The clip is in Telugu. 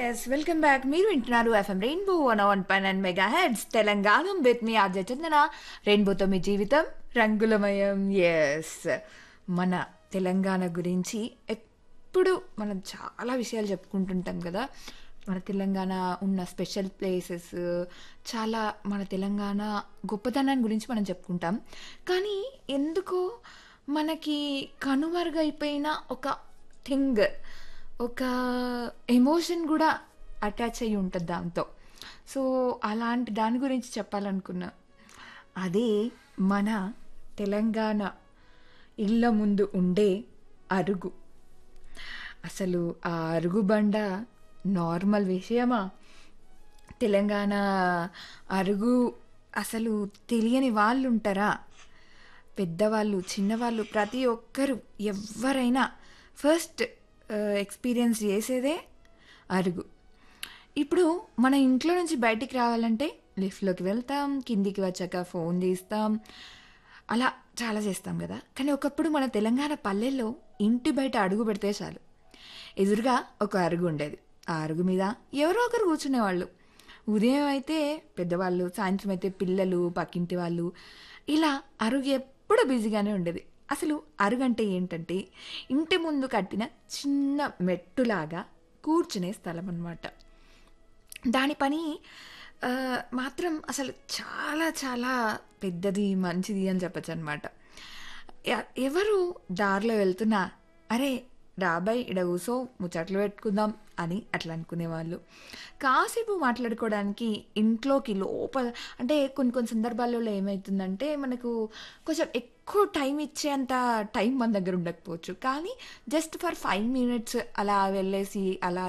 ఎస్ వెల్కమ్ బ్యాక్ మీరు వింటున్నారు FM Rainbow one one five and mega hits Telangana with మీ ఆర్జే చందన రెయిన్బోతో మీ జీవితం రంగులమయం ఎస్ మన తెలంగాణ గురించి ఎప్పుడు మనం చాలా విషయాలు చెప్పుకుంటుంటాం కదా మన తెలంగాణ ఉన్న స్పెషల్ ప్లేసెస్ చాలా మన తెలంగాణ గొప్పతనాన్ని గురించి మనం చెప్పుకుంటాం కానీ ఎందుకో మనకి కనుమరుగైపోయిన ఒక థింగ్ ఒక ఎమోషన్ కూడా అటాచ్ అయ్యి ఉంటుంది దాంతో సో అలాంటి దాని గురించి చెప్పాలనుకున్నా అదే మన తెలంగాణ ఇళ్ళ ముందు ఉండే అరుగు అసలు ఆ అరుగు బండ నార్మల్ విషయమా తెలంగాణ అరుగు అసలు తెలియని వాళ్ళు ఉంటారా పెద్దవాళ్ళు చిన్నవాళ్ళు ప్రతి ఒక్కరు ఎవరైనా ఫస్ట్ ఎక్స్పీరియన్స్ చేసేదే అరుగు ఇప్పుడు మన ఇంట్లో నుంచి బయటికి రావాలంటే లిఫ్ట్లోకి వెళ్తాం కిందికి వచ్చాక ఫోన్ తీస్తాం అలా చాలా చేస్తాం కదా కానీ ఒకప్పుడు మన తెలంగాణ పల్లెల్లో ఇంటి బయట అడుగు పెడితే చాలు ఎదురుగా ఒక అరుగు ఉండేది ఆ అరుగు మీద ఎవరో ఒకరు కూర్చునేవాళ్ళు ఉదయం అయితే పెద్దవాళ్ళు సాయంత్రం అయితే పిల్లలు పక్కింటి వాళ్ళు ఇలా అరుగు ఎప్పుడు బిజీగానే ఉండేది అసలు అరుగు అంటే ఏంటంటే ఇంటి ముందు కట్టిన చిన్న మెట్టులాగా కూర్చునే స్థలం అన్నమాట దాని పని ఆ, మాత్రం అసలు చాలా చాలా పెద్దది మంచిది అని చెప్పచ్చు అనమాట ఎవరు దారిలో వెళ్తున్నా అరే రాబాయ్ ఇడ కూసో ముచ్చట్లు పెట్టుకుందాం అని అట్లా అనుకునేవాళ్ళు కాసేపు మాట్లాడుకోవడానికి ఇంట్లోకి లోపల అంటే కొన్ని కొన్ని సందర్భాలలో ఏమవుతుందంటే మనకు కొంచెం ఎక్కువ టైం ఇచ్చేంత టైం మన దగ్గర ఉండకపోవచ్చు కానీ జస్ట్ ఫర్ ఫైవ్ మినిట్స్ అలా వెళ్ళేసి అలా